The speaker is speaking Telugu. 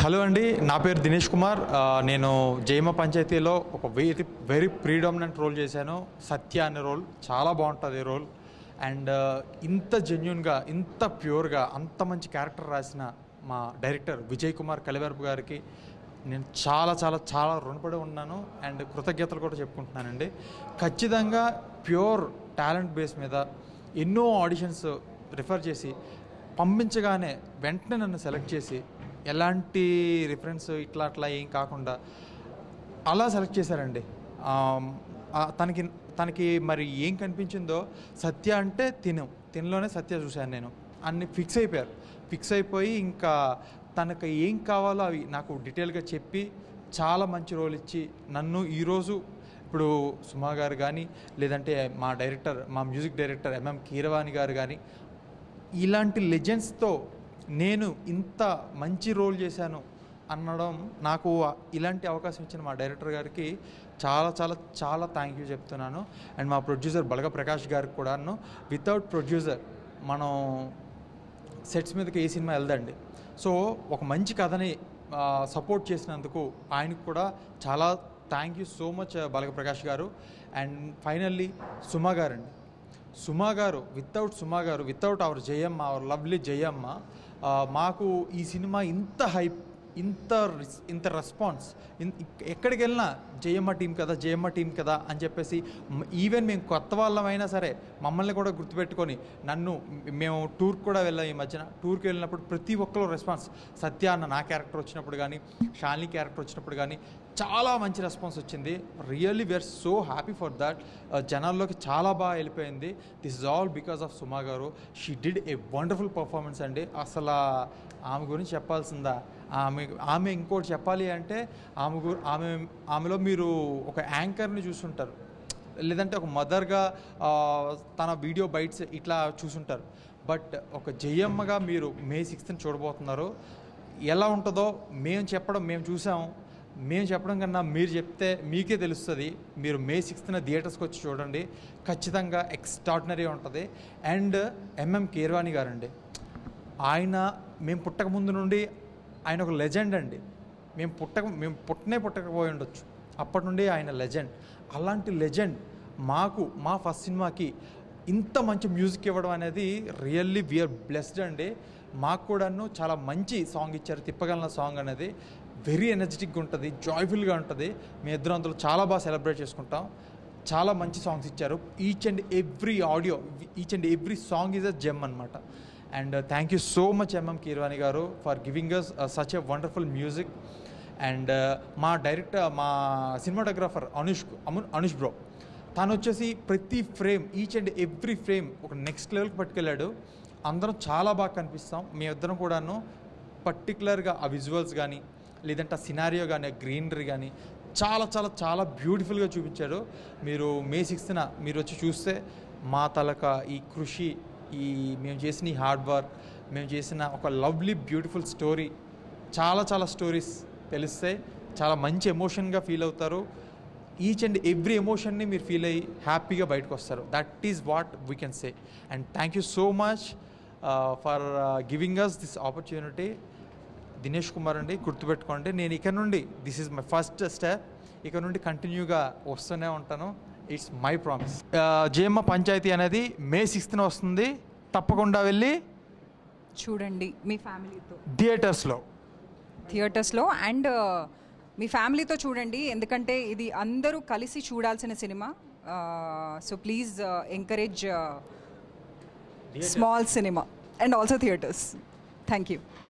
హలో అండి నా పేరు దినేష్ కుమార్ ఆ, నేను జైమ పంచాయతీలో ఒక వెరీ వెరీ ప్రీడామినెంట్ రోల్ చేశాను సత్య అనే రోల్ చాలా బాగుంటుంది ఈ రోల్ అండ్ ఇంత జెన్యున్గా ఇంత ప్యూర్గా అంత మంచి క్యారెక్టర్ రాసిన మా డైరెక్టర్ విజయ్ కుమార్ కలివెరపు గారికి నేను చాలా చాలా చాలా రుణపడి ఉన్నాను అండ్ కృతజ్ఞతలు కూడా చెప్పుకుంటున్నానండి ఖచ్చితంగా ప్యూర్ టాలెంట్ బేస్ మీద ఎన్నో ఆడిషన్స్ రిఫర్ చేసి పంపించగానే వెంటనే నన్ను సెలెక్ట్ చేసి ఎలాంటి రిఫరెన్స్ ఇట్లా అట్లా ఏం కాకుండా అలా సెలెక్ట్ చేశారండి ఆమ్, ఆ తనకి తనకి మరి ఏం కనిపించిందో సత్య అంటే తిను తినలోనే సత్య చూశాను నేను అన్ని ఫిక్స్ అయిపోయారు ఫిక్స్ అయిపోయి ఇంకా తనకు ఏం కావాలో అవి నాకు డీటెయిల్గా చెప్పి చాలా మంచి రోల్ ఇచ్చి నన్ను ఈరోజు ఇప్పుడు సుమా గారు కానీ లేదంటే మా డైరెక్టర్ మా మ్యూజిక్ డైరెక్టర్ ఎంఎం కీరవాణి గారు కానీ ఇలాంటి లెజెండ్స్తో నేను ఇంత మంచి రోల్ చేశాను అనడం నాకు ఇలాంటి అవకాశం ఇచ్చిన మా డైరెక్టర్ గారికి చాలా చాలా చాలా థ్యాంక్ యూ చెప్తున్నాను అండ్ మా ప్రొడ్యూసర్ బలగ ప్రకాష్ గారికి కూడాను వితౌట్ ప్రొడ్యూసర్ మనం సెట్స్ మీదకి ఏ సినిమా వెళ్దండి సో ఒక మంచి కథని సపోర్ట్ చేసినందుకు ఆయనకు కూడా చాలా thank you so much Balaga Prakash గారు అండ్ ఫైనల్లీ సుమా గారండి సుమా గారు వితౌట్ సుమా గారు without our Jayamma our lovely Jayamma ఆ, మాకు ఈ సినిమా ఇంత హైప్ ఇంత రిస్- ఇంత రెస్పాన్స్ ఇన్- ఇక్- ఎక్కడికి వెళ్ళినా జయమ్మ టీం కదా జయమ్మ టీం కదా అని చెప్పేసి మ్- ఈవెన్ మేము కొత్త వాళ్ళమైనా సరే మమ్మల్ని కూడా గుర్తుపెట్టుకొని నన్ను మ్- మేము టూర్కి కూడా వెళ్ళాం ఈ మధ్యన టూర్కి వెళ్ళినప్పుడు ప్రతి ఒక్కరు రెస్పాన్స్ సత్య అన్న నా క్యారెక్టర్ వచ్చినప్పుడు కానీ షాలిని క్యారెక్టర్ వచ్చినప్పుడు కానీ చాలా మంచి రెస్పాన్స్ వచ్చింది really we're so happy for that జనాల్లోకి చాలా బాగా వెళ్ళిపోయింది this is all because of Suma గారు she did a wonderful performance అండి అసలు ఆమె గురించి చెప్పాల్సిందా ఆమె ఆమె ఇంకోటి చెప్పాలి అంటే ఆమె గు ఆమె ఆమెలో మీరు ఒక యాంకర్ని చూసుంటారు లేదంటే ఒక మదర్గా ఆ, తన వీడియో బైట్స్ ఇట్లా చూసుంటారు బట్ ఒక జయమ్మగా మీరు మే సిక్స్త్ని చూడబోతున్నారు ఎలా ఉంటుందో మేము చెప్పడం మేము చూసాం మేము చెప్పడం కన్నా మీరు చెప్తే మీకే తెలుస్తుంది మీరు మే సిక్స్త్న థియేటర్స్కి వచ్చి చూడండి ఖచ్చితంగా ఎక్స్ట్రాడినరీ ఉంటుంది అండ్ ఎంఎం కీర్వాణి గారండి ఆయన మేము పుట్టక ముందు నుండి ఆయన ఒక లెజెండ్ అండి మేము పుట్టక మేము పుట్టనే పుట్టకపోయి ఉండొచ్చు అప్పటి నుండి ఆయన లెజెండ్ అలాంటి లెజెండ్ మాకు మా ఫస్ట్ సినిమాకి ఇంత మంచి మ్యూజిక్ ఇవ్వడం అనేది రియల్లీ వీఆర్ బ్లెస్డ్ అండి మాకు కూడాను చాలా మంచి సాంగ్ ఇచ్చారు తిప్పగలన సాంగ్ అనేది వెరీ ఎనర్జెటిక్గా ఉంటుంది జాయ్ఫుల్గా ఉంటుంది మీ ఇద్దరు అందులో చాలా బాగా సెలబ్రేట్ చేసుకుంటాం చాలా మంచి సాంగ్స్ ఇచ్చారు each and every audio each and every song is a gem అనమాట and thank you so much M M Keeravani గారు for giving us such a wonderful music and మా డైరెక్టర్ మా సినిమాటోగ్రాఫర్ అనుష్ అము అనుష్ బ్రో తను వచ్చేసి ప్రతి frame each and every frame ఒక నెక్స్ట్ లెవెల్కి పట్టుకెళ్ళాడు అందరం చాలా బాగా కనిపిస్తాం మీ ఇద్దరం కూడాను పర్టికులర్గా ఆ విజువల్స్ కానీ లేదంటే ఆ సినారియో కానీ ఆ గ్రీనరీ కానీ చాలా చాలా చాలా బ్యూటిఫుల్గా చూపించాడు మీరు మే సిక్స్త్న మీరు వచ్చి చూస్తే మా తలక ఈ కృషి ఈ మేము చేసిన ఈ హార్డ్ వర్క్ మేము చేసిన ఒక లవ్లీ బ్యూటిఫుల్ స్టోరీ చాలా చాలా స్టోరీస్ తెలుస్తాయి చాలా మంచి ఎమోషన్గా ఫీల్ అవుతారు ఈచ్ అండ్ ఎవ్రీ ఎమోషన్ని మీరు ఫీల్ అయ్యి హ్యాపీగా బయటకు వస్తారు that is what we can say and thank you so much for giving us this opportunity Dinesh Kumar అండి గుర్తుపెట్టుకోండి నేను ఇక నుండి this is my first step ఇక నుండి కంటిన్యూగా వస్తూనే ఉంటాను ఇట్స్ మై ప్రామిస్ జేఎమ్మ పంచాయతీ అనేది మే సిక్స్త్న వస్తుంది తప్పకుండా వెళ్ళి చూడండి మీ ఫ్యామిలీతో థియేటర్స్లో థియేటర్స్లో అండ్ మీ ఫ్యామిలీతో చూడండి ఎందుకంటే ఇది అందరూ కలిసి చూడాల్సిన సినిమా సో ప్లీజ్ ఎంకరేజ్ స్మాల్ సినిమా and also theatres thank you